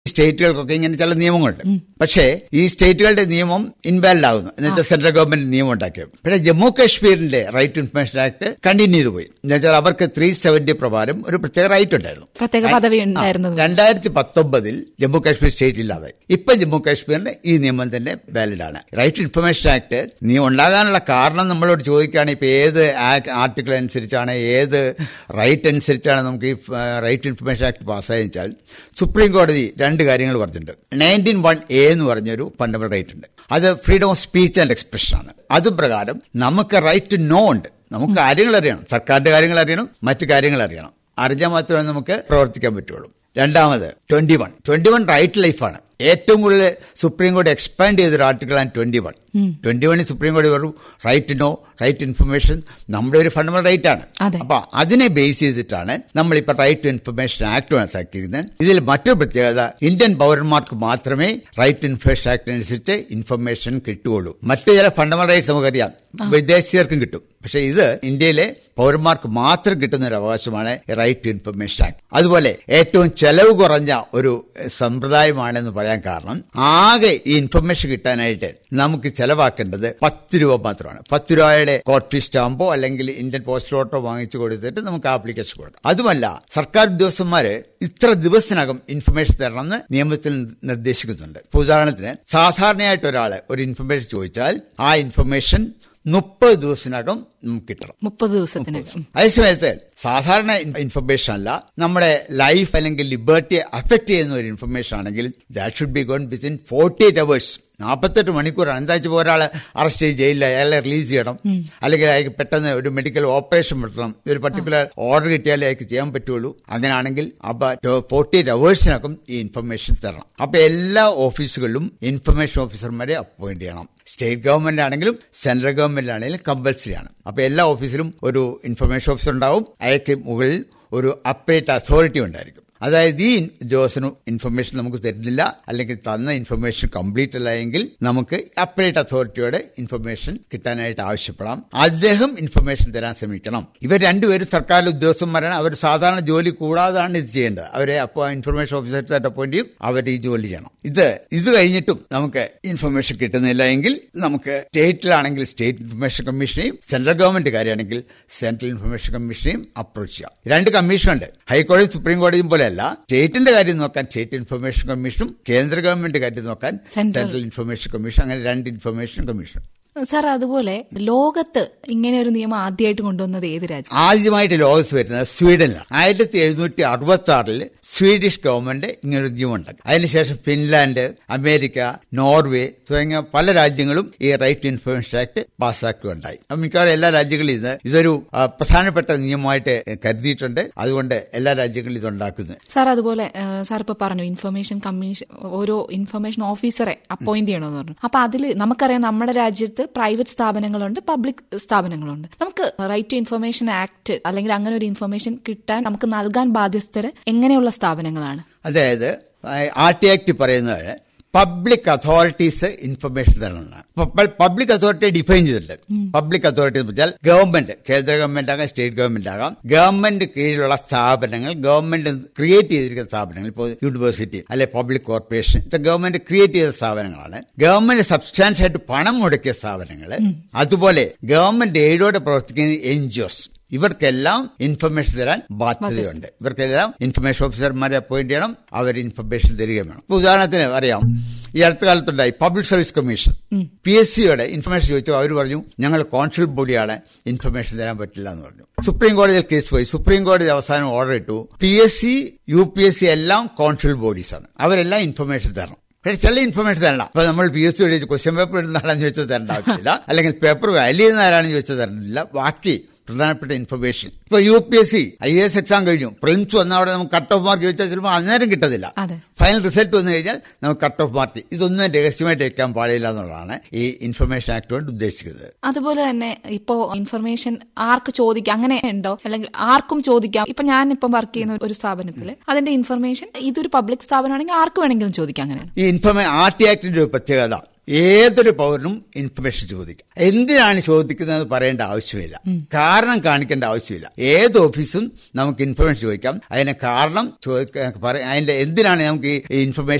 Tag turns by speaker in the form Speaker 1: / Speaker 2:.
Speaker 1: സ്റ്റേറ്റുകൾക്കൊക്കെ ഇങ്ങനെ ചില നിയമങ്ങളുണ്ട് പക്ഷേ ഈ സ്റ്റേറ്റുകളുടെ നിയമം ഇൻവാലിഡ് ആകുന്നു എന്ന് വെച്ചാൽ സെൻട്രൽ ഗവൺമെന്റ് നിയമം ഉണ്ടാക്കിയത് പക്ഷേ ജമ്മു കാശ്മീരിന്റെ right to information act continue ചെയ്തു പോയി എന്ന് വെച്ചാൽ അവർക്ക് ത്രീ സെവന്റി പ്രകാരം ഒരു പ്രത്യേക റൈറ്റ് ഉണ്ടായിരുന്നു
Speaker 2: പ്രത്യേക പദവി ഉണ്ടായിരുന്നത്
Speaker 1: രണ്ടായിരത്തി പത്തൊമ്പതിൽ ജമ്മു കാശ്മീർ സ്റ്റേറ്റ് ഇല്ലാതെ ഇപ്പൊ ജമ്മു കാശ്മീരിന്റെ ഈ നിയമം തന്നെ വാലിഡ് ആണ് റൈറ്റ് ടു ഇൻഫർമേഷൻ ആക്ട് നീ ഉണ്ടാകാനുള്ള കാരണം നമ്മളോട് ചോദിക്കുകയാണ് ഇപ്പൊ ഏത് ആർട്ടിക്കിൾ അനുസരിച്ചാണ് ഏത് റൈറ്റ് അനുസരിച്ചാണ് നമുക്ക് ഈ റൈറ്റ് ടു ഇൻഫർമേഷൻ ആക്ട് പാസ്സായെന്ന് വെച്ചാൽ സുപ്രീം കോടതി രണ്ട് കാര്യങ്ങൾ പറഞ്ഞിട്ടുണ്ട് നയൻറ്റീൻ വൺ എ എന്ന് പറഞ്ഞൊരു ഫണ്ടമെന്റൽ റൈറ്റ് ഉണ്ട് അത് freedom of speech and expression ആണ് അത് പ്രകാരം നമുക്ക് റൈറ്റ് ടു നോ ഉണ്ട് നമുക്ക് കാര്യങ്ങൾ അറിയണം സർക്കാരിന്റെ കാര്യങ്ങൾ അറിയണം മറ്റു കാര്യങ്ങൾ അറിയണം അറിഞ്ഞാൽ മാത്രമേ നമുക്ക് പ്രവർത്തിക്കാൻ പറ്റുള്ളൂ രണ്ടാമത് twenty one twenty one right ലൈഫാണ് ഏറ്റവും കൂടുതൽ സുപ്രീം കോടതി എക്സ്പാൻഡ് ചെയ്തൊരു ആർട്ടിക്കിളാണ് ട്വന്റി വൺ ട്വന്റി വണ്ണിൽ സുപ്രീം കോടതി പറഞ്ഞു റൈറ്റ് നോ റൈറ്റ് ഇൻഫർമേഷൻ നമ്മുടെ ഒരു ഫണ്ടമെന്റൽ റൈറ്റ് ആണ്
Speaker 2: അതെ.
Speaker 1: അപ്പൊ അതിനെ ബേസ് ചെയ്തിട്ടാണ് നമ്മളിപ്പോ റൈറ്റ് ടു ഇൻഫർമേഷൻ ആക്ട് മനസ്സിലാക്കിയിരുന്നത് ഇതിൽ മറ്റൊരു പ്രത്യേകത ഇന്ത്യൻ പൗരന്മാർക്ക് മാത്രമേ റൈറ്റ് ടു ഇൻഫർമേഷൻ ആക്ട് അനുസരിച്ച് ഇൻഫർമേഷൻ കിട്ടുകയുള്ളൂ മറ്റു ചില ഫണ്ടമെന്റൽ റൈറ്റ്സ് നമുക്കറിയാം വിദേശീയർക്കും കിട്ടും പക്ഷെ ഇത് ഇന്ത്യയിലെ പൗരന്മാർക്ക് മാത്രം കിട്ടുന്ന ഒരു അവകാശമാണ് റൈറ്റ് ടു ഇൻഫർമേഷൻ ആക്ട് അതുപോലെ ഏറ്റവും ചെലവ് കുറഞ്ഞ ഒരു സമ്പ്രദായമാണെന്ന് പറയാൻ കാരണം ആകെ ഈ ഇൻഫർമേഷൻ കിട്ടാനായിട്ട് നമുക്ക് ചെലവാക്കേണ്ടത് പത്ത് രൂപ മാത്രമാണ് പത്ത് രൂപയുടെ കോർട്ട് ഫീസ് സ്റ്റാമ്പോ അല്ലെങ്കിൽ ഇന്ത്യൻ പോസ്റ്റ് ഓട്ടോ വാങ്ങിച്ചു കൊടുത്തിട്ട് നമുക്ക് ആപ്ലിക്കേഷൻ കൊടുക്കാം അതുമല്ല സർക്കാർ ഉദ്യോഗസ്ഥന്മാര് ഇത്ര ദിവസത്തിനകം ഇൻഫർമേഷൻ തരണമെന്ന് നിയമത്തിൽ നിർദ്ദേശിക്കുന്നുണ്ട് ഇപ്പൊ ഉദാഹരണത്തിന് സാധാരണയായിട്ട് ഒരാൾ ഒരു ഇൻഫർമേഷൻ ചോദിച്ചാൽ ആ ഇൻഫർമേഷൻ മുപ്പത് ദിവസത്തിനകം നമുക്ക് കിട്ടണം
Speaker 2: മുപ്പത് ദിവസത്തിനകം
Speaker 1: അതേസമയത്ത് സാധാരണ ഇൻഫർമേഷൻ അല്ല നമ്മുടെ ലൈഫ് അല്ലെങ്കിൽ ലിബർട്ടിയെ അഫക്ട് ചെയ്യുന്ന ഒരു ഇൻഫർമേഷൻ ആണെങ്കിൽ that should be gone within forty eight hours നാൽപ്പത്തെട്ട് മണിക്കൂറാണ് എന്താ വെച്ചാൽ ഒരാളെ അറസ്റ്റ് ചെയ്ത് ജയിലിൽ അയാളെ റിലീസ് ചെയ്യണം അല്ലെങ്കിൽ അയാൾക്ക് പെട്ടെന്ന് ഒരു മെഡിക്കൽ ഓപ്പറേഷൻ പറ്റണം ഒരു പർട്ടിക്കുലർ ഓർഡർ കിട്ടിയാലേ അയാൾക്ക് ചെയ്യാൻ പറ്റുള്ളൂ അങ്ങനെയാണെങ്കിൽ അപ്പൊ ഫോർട്ടി എയ്റ്റ് അവേഴ്സിനകം ഈ ഇൻഫർമേഷൻ തരണം അപ്പൊ എല്ലാ ഓഫീസുകളിലും ഇൻഫർമേഷൻ ഓഫീസർമാരെ അപ്പോയിന്റ് ചെയ്യണം സ്റ്റേറ്റ് ഗവൺമെന്റ് ആണെങ്കിലും സെൻട്രൽ ഗവൺമെന്റ് ആണെങ്കിലും കമ്പൽസറി ആണ് അപ്പൊ എല്ലാ ഓഫീസിലും ഒരു ഇൻഫർമേഷൻ ഓഫീസർ ഉണ്ടാവും അയാൾക്ക് മുകളിൽ ഒരു അപ്പേറ്റ് അതോറിറ്റി ഉണ്ടായിരിക്കും അതായത് ഈ ഉദ്യോഗസ്ഥന് ഇൻഫർമേഷൻ നമുക്ക് തരുന്നില്ല അല്ലെങ്കിൽ തന്ന ഇൻഫർമേഷൻ കംപ്ലീറ്റ് അല്ല എങ്കിൽ നമുക്ക് അപ്പറേറ്റ് അതോറിറ്റിയോട് ഇൻഫർമേഷൻ കിട്ടാനായിട്ട് ആവശ്യപ്പെടാം അദ്ദേഹം ഇൻഫർമേഷൻ തരാൻ ശ്രമിക്കണം ഇവർ രണ്ടുപേരും സർക്കാർ ഉദ്യോഗസ്ഥന്മാരാണ് അവർ സാധാരണ ജോലി കൂടാതാണ് ഇത് ചെയ്യേണ്ടത് അവരെ അപ്പോൾ ഇൻഫർമേഷൻ ഓഫീസർസായിട്ട് അപ്പോയിന്റ് ചെയ്യും അവർ ഈ ജോലി ചെയ്യണം ഇത് ഇത് കഴിഞ്ഞിട്ടും നമുക്ക് ഇൻഫർമേഷൻ കിട്ടുന്നില്ല എങ്കിൽ നമുക്ക് സ്റ്റേറ്റിലാണെങ്കിൽ സ്റ്റേറ്റ് ഇൻഫർമേഷൻ കമ്മീഷനെയും സെൻട്രൽ ഗവൺമെന്റ് കാര്യമാണെങ്കിൽ സെൻട്രൽ ഇൻഫർമേഷൻ കമ്മീഷനെയും അപ്രോച്ച് ചെയ്യാം രണ്ട് കമ്മീഷനുണ്ട് ഹൈക്കോടതി സുപ്രീം കോടതിയും പോലെയല്ല സ്റ്റേറ്റിന്റെ കാര്യം നോക്കാൻ സ്റ്റേറ്റ് ഇൻഫർമേഷൻ കമ്മീഷനും കേന്ദ്ര ഗവൺമെന്റ് കാര്യം നോക്കാൻ
Speaker 2: Central.
Speaker 1: സെൻട്രൽ ഇൻഫർമേഷൻ കമ്മീഷൻ അങ്ങനെ രണ്ട് ഇൻഫർമേഷൻ കമ്മീഷൻ
Speaker 2: സാർ അതുപോലെ ലോകത്ത് ഇങ്ങനെ ഒരു നിയമം ആദ്യമായിട്ട് കൊണ്ടുവന്നത് ഏത് രാജ്യം
Speaker 1: ആദ്യമായിട്ട് ലോകത്ത് വരുന്നത് സ്വീഡനിലാണ് ആയിരത്തി എഴുന്നൂറ്റി അറുപത്തി ആറില് സ്വീഡിഷ് ഗവൺമെന്റ് ഇങ്ങനൊരു നിയമം ഉണ്ടാക്കി അതിനുശേഷം ഫിൻലാൻഡ് അമേരിക്ക നോർവേ തുടങ്ങിയ പല രാജ്യങ്ങളും ഈ റൈറ്റ് ടു ഇൻഫർമേഷൻ ആക്ട് പാസ്സാക്കുകയുണ്ടായി അപ്പൊ മിക്കവാറും എല്ലാ രാജ്യങ്ങളും ഇത് ഇതൊരു ആ, പ്രധാനപ്പെട്ട നിയമമായിട്ട് കരുതിയിട്ടുണ്ട് അതുകൊണ്ട് എല്ലാ രാജ്യങ്ങളും ഇത് ഉണ്ടാക്കുന്നത്
Speaker 2: സാർ അതുപോലെ ആ, സാർ ഇപ്പൊ പറഞ്ഞു ഇൻഫർമേഷൻ കമ്മീഷൻ ഓരോ ഇൻഫർമേഷൻ ഓഫീസറെ അപ്പോയിന്റ് ചെയ്യണമെന്ന് പറഞ്ഞു അപ്പൊ അതിൽ നമുക്കറിയാം നമ്മുടെ രാജ്യത്ത് പ്രൈവറ്റ് സ്ഥാപനങ്ങളുണ്ട് പബ്ലിക് സ്ഥാപനങ്ങളുണ്ട് നമുക്ക് റൈറ്റ് ടു ഇൻഫർമേഷൻ ആക്ട് അല്ലെങ്കിൽ അങ്ങനെ ഒരു ഇൻഫർമേഷൻ കിട്ടാൻ നമുക്ക് നൽകാൻ ബാധ്യസ്ഥര് എങ്ങനെയുള്ള സ്ഥാപനങ്ങളാണ്
Speaker 1: അതായത് ആർ ടി ആക്ട് പറയുന്നത് പബ്ലിക് അതോറിറ്റീസ് ഇൻഫർമേഷൻ തരണമെന്നാണ് പബ്ലിക് അതോറിറ്റി ഡിഫൈൻ ചെയ്തിട്ടുണ്ട് പബ്ലിക് അതോറിറ്റി എന്ന് വെച്ചാൽ ഗവൺമെന്റ് കേന്ദ്ര ഗവൺമെന്റ് ആകാം സ്റ്റേറ്റ് ഗവൺമെന്റ് ആകാം ഗവൺമെന്റ് കീഴിലുള്ള സ്ഥാപനങ്ങൾ ഗവൺമെന്റ് ക്രിയേറ്റ് ചെയ്തിരിക്കുന്ന സ്ഥാപനങ്ങൾ ഇപ്പോൾ യൂണിവേഴ്സിറ്റി അല്ലെ പബ്ലിക് കോർപ്പറേഷൻ ഇത് ഗവൺമെന്റ് ക്രിയേറ്റ് ചെയ്ത സ്ഥാപനങ്ങളാണ് ഗവൺമെന്റ് സബ്സ്റ്റാൻസ് ആയിട്ട് പണം മുടക്കിയ സ്ഥാപനങ്ങൾ അതുപോലെ ഗവൺമെന്റ് എയ്ഡോടെ പ്രവർത്തിക്കുന്ന എൻ ജി ഒസ് ഇവർക്കെല്ലാം ഇൻഫർമേഷൻ തരാൻ ബാധ്യതയുണ്ട് ഇവർക്കെല്ലാം ഇൻഫർമേഷൻ ഓഫീസർമാരെ അപ്പോയിന്റ് ചെയ്യണം അവർ ഇൻഫർമേഷൻ തരികയും വേണം ഇപ്പൊ ഉദാഹരണത്തിന് അറിയാം ഈ അടുത്ത കാലത്തുണ്ടായി public service commission P S സിയുടെ ഇൻഫർമേഷൻ ചോദിച്ചു അവർ പറഞ്ഞു ഞങ്ങൾ കോൺസുൽ ബോഡിയാണ് ഇൻഫർമേഷൻ തരാൻ പറ്റില്ല എന്ന് പറഞ്ഞു സുപ്രീം കോടതിയിൽ കേസ് പോയി സുപ്രീം കോടതി അവസാനം ഓർഡർ ഇട്ടു P S C U P S C എല്ലാം കോൺസുൽ ബോഡീസാണ് അവരെല്ലാം ഇൻഫർമേഷൻ തരണം പക്ഷേ ചില ഇൻഫർമേഷൻ തരണം അപ്പൊ നമ്മൾ P S C question paper ഇടുന്ന ആരാണെന്ന് ചോദിച്ചാൽ തരേണ്ട ആവശ്യമില്ല അല്ലെങ്കിൽ പേപ്പർ വാല്യൂ ചെയ്യുന്ന ആരാണെന്ന് ചോദിച്ചാൽ തരേണ്ടില്ല ബാക്കി പ്രധാനപ്പെട്ട ഇൻഫർമേഷൻ ഇപ്പൊ U P S C I S exam കഴിഞ്ഞു പ്രിലിംസ് വന്ന അവിടെ നമുക്ക് കട്ട് ഓഫ് മാർക്ക് ചോദിച്ചാൽ ചിലപ്പോൾ അന്നേരം കിട്ടത്തില്ല
Speaker 2: അതെ.
Speaker 1: ഫൈനൽ റിസൾട്ട് വന്നു കഴിഞ്ഞാൽ നമുക്ക് കട്ട് ഓഫ് മാർക്ക് ഇതൊന്നും രഹസ്യമായിട്ട് വെക്കാൻ പാടില്ല എന്നുള്ളതാണ് ഈ ഇൻഫർമേഷൻ ആക്ട് കൊണ്ട് ഉദ്ദേശിക്കുന്നത്
Speaker 2: അതുപോലെ തന്നെ ഇപ്പോ ഇൻഫർമേഷൻ ആർക്ക് ചോദിക്കാം അങ്ങനെ ഉണ്ടോ അല്ലെങ്കിൽ ആർക്കും ചോദിക്കാം ഇപ്പൊ ഞാൻ ഇപ്പം വർക്ക് ചെയ്യുന്ന ഒരു സ്ഥാപനത്തിൽ അതിന്റെ ഇൻഫർമേഷൻ ഇതൊരു പബ്ലിക് സ്ഥാപനമാണെങ്കിൽ ആർക്ക് വേണമെങ്കിലും ചോദിക്കാം അങ്ങനെയാണ്
Speaker 1: ഈ ഇൻഫർമേ ആർ ടി ആക്ടിന്റെ ഒരു പ്രത്യേകത ഏതൊരു പൗരനും ഇൻഫർമേഷൻ ചോദിക്കാം എന്തിനാണ് ചോദിക്കുന്നത് പറയേണ്ട ആവശ്യമില്ല കാരണം കാണിക്കേണ്ട ആവശ്യമില്ല ഏത് ഓഫീസും നമുക്ക് ഇൻഫർമേഷൻ ചോദിക്കാം അതിന് കാരണം ചോദിക്ക- പറ- അതിന്റെ എന്തിനാണ് നമുക്ക് ഈ ഇൻഫർമേഷൻ